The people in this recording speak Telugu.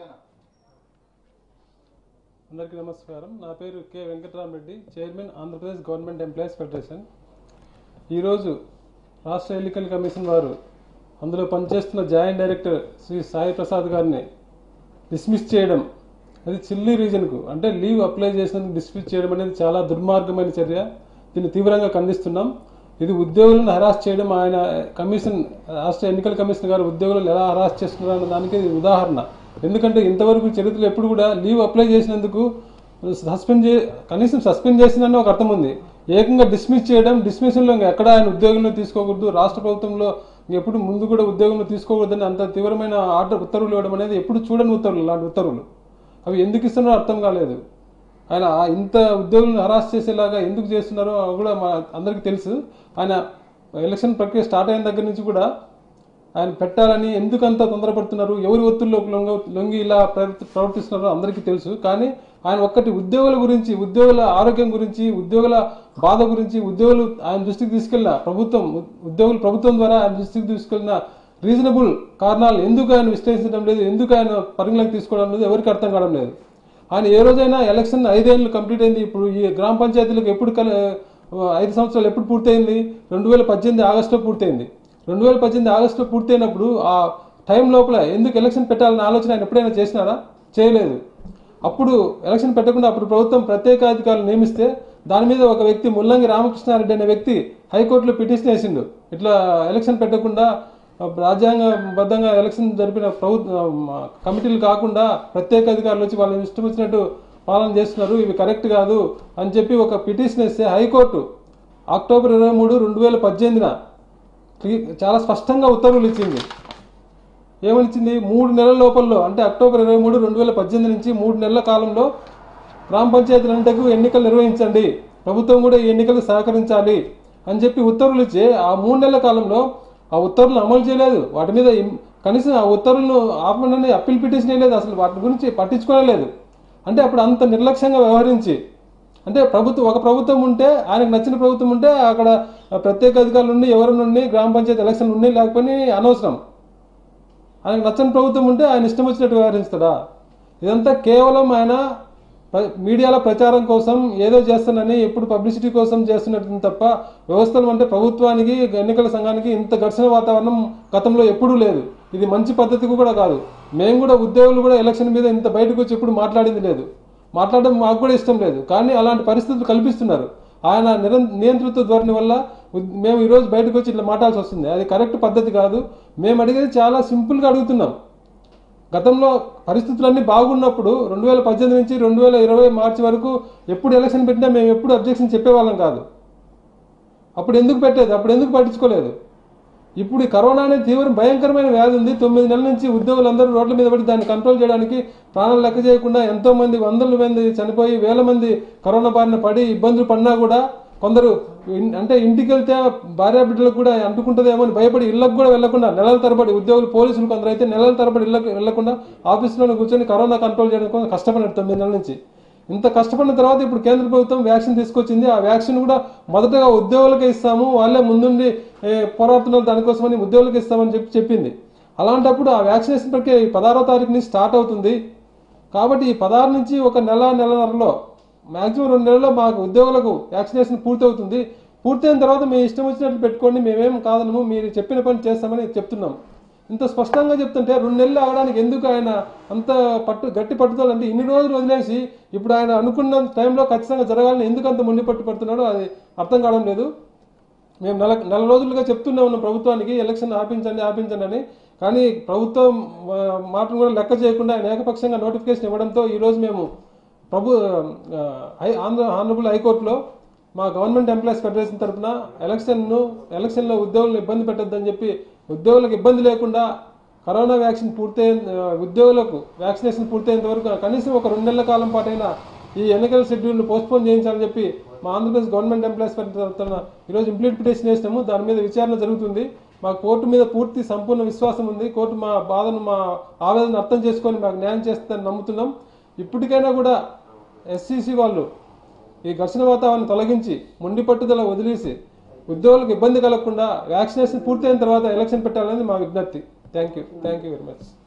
ఓకేనా అందరికీ నమస్కారం నా పేరు K Venkatarama Reddy chairman Andhra Pradesh government employees federation ఈరోజు రాష్ట్ర ఎన్నికల కమిషన్ వారు అందులో పనిచేస్తున్న జాయింట్ డైరెక్టర్ శ్రీ సాయి ప్రసాద్ గారిని డిస్మిస్ చేయడం అది చిల్లీ రీజన్కు అంటే లీవ్ అప్లై చేసినందుకు డిస్మిస్ చేయడం అనేది చాలా దుర్మార్గమైన చర్య దీన్ని తీవ్రంగా ఖండిస్తున్నాం ఇది ఉద్యోగులను హరాస్ చేయడం ఆయన కమిషన్ రాష్ట్ర ఎన్నికల కమిషన్ గారు ఉద్యోగులను ఎలా హరాస్ చేస్తున్నారు అన్న దానికి ఇది ఉదాహరణ ఎందుకంటే ఇంతవరకు చరిత్రలో ఎప్పుడు కూడా లీవ్ అప్లై చేసినందుకు సస్పెండ్ చే కనీసం సస్పెండ్ చేసిందని ఒక అర్థం ఉంది ఏకంగా డిస్మిస్ చేయడం డిస్మిస్లో ఇంకా ఎక్కడ ఆయన ఉద్యోగంలో తీసుకోకూడదు రాష్ట్ర ప్రభుత్వంలో ఎప్పుడు ముందు కూడా ఉద్యోగంలో తీసుకోకూడదని అంత తీవ్రమైన ఆర్డర్ ఉత్తర్వులు ఇవ్వడం అనేది ఎప్పుడు చూడని ఉత్తర్వులు లాంటి ఉత్తర్వులు అవి ఎందుకు ఇస్తున్నారో అర్థం కాలేదు ఆయన ఆ ఇంత ఉద్యోగులను హరాస్ చేసేలాగా ఎందుకు చేస్తున్నారో అది కూడా మా అందరికీ తెలుసు ఆయన ఎలక్షన్ ప్రక్రియ స్టార్ట్ అయిన దగ్గర నుంచి కూడా ఆయన పెట్టాలని ఎందుకు అంత తొందరపడుతున్నారు ఎవరి ఒత్తుల్లో లొంగ లొంగి ఇలా ప్రవర్తి- ప్రవర్తిస్తున్నారో అందరికీ తెలుసు కానీ ఆయన ఒక్కటి ఉద్యోగుల గురించి ఉద్యోగుల ఆరోగ్యం గురించి ఉద్యోగుల బాధ గురించి ఉద్యోగులు ఆయన దృష్టికి తీసుకెళ్ళిన ప్రభుత్వం ఉ- ఉద్యోగులు ప్రభుత్వం ద్వారా ఆయన దృష్టికి తీసుకెళ్ళిన రీజనబుల్ కారణాలు ఎందుకు ఆయన విశ్లేషించడం లేదు ఎందుకు ఆయన పరిగణలోకి తీసుకోవడం లేదు ఎవరికి అర్థం కావడం లేదు ఆయన ఏ రోజైనా ఎలక్షన్ ఐదేళ్ళు కంప్లీట్ అయింది ఇప్పుడు ఈ గ్రామ పంచాయతీలకు ఎప్పుడు కల ఐదు సంవత్సరాలు ఎప్పుడు పూర్తయింది రెండు వేల పద్దెనిమిది ఆగస్టులో పూర్తయింది రెండు వేల పద్దెనిమిది ఆగస్టులో పూర్తయినప్పుడు ఆ టైం లోపల ఎందుకు ఎలక్షన్ పెట్టాలన్న ఆలోచన ఆయన ఎప్పుడైనా చేసినారా చేయలేదు అప్పుడు ఎలక్షన్ పెట్టకుండా అప్పుడు ప్రభుత్వం ప్రత్యేక అధికారులు నియమిస్తే దాని మీద ఒక వ్యక్తి ముల్లంగి రామకృష్ణారెడ్డి అనే వ్యక్తి హైకోర్టులో పిటిషన్ వేసిండు ఇట్లా ఎలక్షన్ పెట్టకుండా రాజ్యాంగబద్ధంగా ఎలక్షన్ జరిపిన ప్రభుత్వ కమిటీలు కాకుండా ప్రత్యేక అధికారులు వచ్చి వాళ్ళని ఇష్టం వచ్చినట్టు పాలన చేస్తున్నారు ఇవి కరెక్ట్ కాదు అని చెప్పి ఒక పిటిషన్ వేస్తే హైకోర్టు అక్టోబర్ ఇరవై మూడు రెండు వేల పద్దెనిమిదిన క్లి- చాలా స్పష్టంగా ఉత్తర్వులు ఇచ్చింది ఏమని ఇచ్చింది మూడు నెలల లోపల్లో అంటే అక్టోబర్ ఇరవై మూడు రెండు వేల పద్దెనిమిది నుంచి మూడు నెలల కాలంలో గ్రామ పంచాయతీలంటకు ఎన్నికలు నిర్వహించండి ప్రభుత్వం కూడా ఈ ఎన్నికలకు సహకరించాలి అని చెప్పి ఉత్తర్వులు ఇచ్చి ఆ మూడు నెలల కాలంలో ఆ ఉత్తర్వులు అమలు చేయలేదు వాటి మీద ఇం- కనీసం ఆ ఉత్తర్వులను ఆపమని అప్పీల్ పిటిషన్ వేయలేదు అసలు వాటి గురించి పట్టించుకోలేదు అంటే అప్పుడు అంత నిర్లక్ష్యంగా వ్యవహరించి అంటే ప్రభుత్వం ఒక ప్రభుత్వం ఉంటే ఆయనకు నచ్చిన ప్రభుత్వం ఉంటే అక్కడ ప్రత్యేక అధికారులు ఉండి ఎవరి నుండి గ్రామ పంచాయతీ ఎలక్షన్ ఉండి లేకపోయినా అనవసరం ఆయనకు నచ్చని ప్రభుత్వం ఉంటే ఆయన ఇష్టం వచ్చినట్టు వ్యవహరిస్తాడా ఇదంతా కేవలం ఆయన ప్ర- మీడియాలో ప్రచారం కోసం ఏదో చేస్తానని ఎప్పుడు పబ్లిసిటీ కోసం చేస్తున్నట్టు తప్ప వ్యవస్థలు అంటే ప్రభుత్వానికి ఎన్నికల సంఘానికి ఇంత ఘర్షణ వాతావరణం గతంలో ఎప్పుడూ లేదు ఇది మంచి పద్ధతి కూడా కాదు మేము కూడా ఉద్యోగులు కూడా ఎలక్షన్ మీద ఇంత బయటకు వచ్చి ఎప్పుడు మాట్లాడింది లేదు మాట్లాడడం మాకు కూడా ఇష్టం లేదు కానీ అలాంటి పరిస్థితులు కల్పిస్తున్నారు ఆయన నిర నియంతృత్వ ధోరణి వల్ల ఉద్- మేము ఈరోజు బయటకు వచ్చి ఇట్లా మాట్లాడాల్సి వస్తుంది అది కరెక్ట్ పద్ధతి కాదు మేము అడిగేది చాలా సింపుల్గా అడుగుతున్నాం గతంలో పరిస్థితులన్నీ బాగున్నప్పుడు రెండు వేల పద్దెనిమిది నుంచి రెండు వేల ఇరవై మార్చి వరకు ఎప్పుడు ఎలక్షన్ పెట్టినా మేము ఎప్పుడు అబ్జెక్షన్ చెప్పేవాళ్ళం కాదు అప్పుడు ఎందుకు పెట్టలేదు అప్పుడు ఎందుకు పట్టించుకోలేదు ఇప్పుడు ఈ కరోనా అనేది తీవ్ర భయంకరమైన వ్యాధి ఉంది తొమ్మిది నెలల నుంచి ఉద్యోగులందరూ రోడ్ల మీద పడి దాన్ని కంట్రోల్ చేయడానికి ప్రాణాలు లెక్క చేయకుండా ఎంతో మంది వందల మంది చనిపోయి వేల మంది కరోనా బారిన పడి ఇబ్బందులు పడినా కూడా కొందరు ఇన్- అంటే ఇంటికి వెళ్తే భార్య బిడ్డలకు కూడా అంటుకుంటుందేమో అని భయపడి ఇళ్ళకు కూడా వెళ్లకుండా నెలల తరబడి ఉద్యోగులు పోలీసులు కొందరు అయితే నెలల తరబడి ఇళ్ళకు వెళ్లకుండా ఆఫీసులోనే కూర్చొని కరోనా కంట్రోల్ చేయడం కోసం కష్టపడినారు తొమ్మిది నెలల నుంచి ఇంత కష్టపడిన తర్వాత ఇప్పుడు కేంద్ర ప్రభుత్వం వ్యాక్సిన్ తీసుకొచ్చింది ఆ వ్యాక్సిన్ కూడా మొదటగా ఉద్యోగులకే ఇస్తాము వాళ్ళే ముందుండి ఏ, పోరాడుతున్నారు దానికోసమని ఉద్యోగులకు ఇస్తామని చెప్పి చెప్పింది అలాంటప్పుడు ఆ వ్యాక్సినేషన్ ప్రక్రియ ఈ పదహారో తారీఖు నుంచి స్టార్ట్ అవుతుంది కాబట్టి ఈ పదహారు నుంచి ఒక నెల నెలన్నరలో మాక్సిమం రెండు నెలల్లో మాకు ఉద్యోగులకు వ్యాక్సినేషన్ పూర్తవుతుంది పూర్తయిన తర్వాత మీ ఇష్టం వచ్చినట్లు పెట్టుకోండి మేమేం కాదనము మీరు చెప్పిన పని చేస్తామని చెప్తున్నాం ఇంత స్పష్టంగా చెప్తుంటే రెండు నెలలు ఆగడానికి ఎందుకు ఆయన అంత పట్టు గట్టి పట్టుదల అంటే ఇన్ని రోజులు వదిలేసి ఇప్పుడు ఆయన అనుకున్న టైంలో ఖచ్చితంగా జరగాలని ఎందుకు అంత మొండి పట్టు పడుతున్నాడో అది అర్థం కావడం లేదు మేము నెల నెల రోజులుగా చెప్తూనే ఉన్నాం ప్రభుత్వానికి ఎలక్షన్ ఆపించండి ఆపించండి అని కానీ ప్రభుత్వం ఆ, మాటను కూడా లెక్క చేయకుండా ఆయన ఏకపక్షంగా నోటిఫికేషన్ ఇవ్వడంతో ఈరోజు మేము ప్రభు ఆ, హై ఆంధ్ర ఆనరబుల్ హైకోర్టులో మా గవర్నమెంట్ ఎంప్లాయీస్ ఫెడరేషన్ తరఫున ఎలక్షన్ను ఎలక్షన్లో ఉద్యోగులను ఇబ్బంది పెట్టొద్దని చెప్పి ఉద్యోగులకు ఇబ్బంది లేకుండా కరోనా వ్యాక్సిన్ పూర్తయిన ఆ, ఉద్యోగులకు వ్యాక్సినేషన్ పూర్తయినంత వరకు కనీసం ఒక రెండు నెలల కాలం పాటైనా ఈ ఎన్నికల షెడ్యూల్ను పోస్ట్పోన్ చేయించాలని చెప్పి మా ఆంధ్రప్రదేశ్ గవర్నమెంట్ ఎంప్లాయీస్ తరఫున ఈరోజు ఇంప్లీట్ పిటిషన్ వేసినాము దాని మీద విచారణ జరుగుతుంది మా కోర్టు మీద పూర్తి సంపూర్ణ విశ్వాసం ఉంది కోర్టు మా బాధను మా ఆవేదన అర్థం చేసుకొని మాకు న్యాయం చేస్తుందని నమ్ముతున్నాం ఇప్పటికైనా కూడా ఎస్సీసీ వాళ్ళు ఈ ఘర్షణ వాతావరణం తొలగించి మొండి పట్టుదల వదిలేసి ఉద్యోగులకు ఇబ్బంది కలగకుండా వ్యాక్సినేషన్ పూర్తయిన తర్వాత ఎలక్షన్ పెట్టాలని మా విజ్ఞప్తి thank you thank you very much